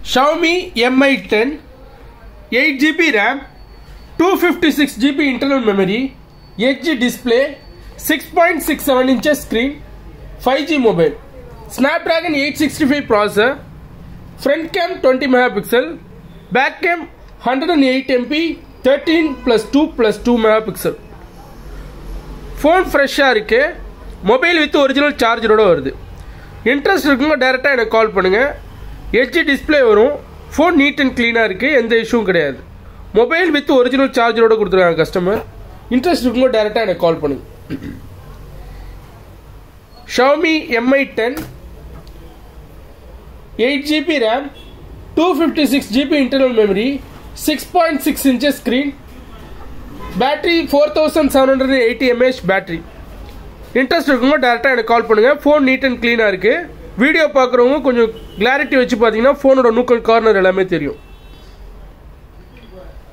Xiaomi Mi 10 8 GB RAM 256 GB internal memory Edge display 6.67 inches screen 5G mobile Snapdragon 865 processor front cam 20 megapixel back cam 108 MP 13 plus 2 plus 2 megapixel phone ஃப்ரெஷ்ஷாக இருக்கு mobile with original சார்ஜரோட வருது interest இருக்குங்க டேரெக்டாக எனக்கு call பண்ணுங்கள் HD display வரும் phone neat and க்ளீனாக இருக்குது எந்த இஷ்யூவும் கிடையாது மொபைல் வித் ஒரிஜினல் சார்ஜரோட கொடுத்துருக்காங்க கஸ்டமர் இன்ட்ரெஸ்ட் இருக்குங்க டேரெக்டாக எனக்கு கால் பண்ணுங்க Xiaomi Mi ten eight GB RAM two fifty six GB internal memory six point six inches screen battery four thousand seven hundred eighty mAh battery interest இருக்குங்க டேரெக்டாக எனக்கு call பண்ணுங்கள் phone neat and க்ளீனாக இருக்குது video பார்க்குறவங்க கொஞ்சம் clarity வச்சு பார்த்தீங்கன்னா ஃபோனோட நூக்கல் கார்னர் எல்லாமே தெரியும்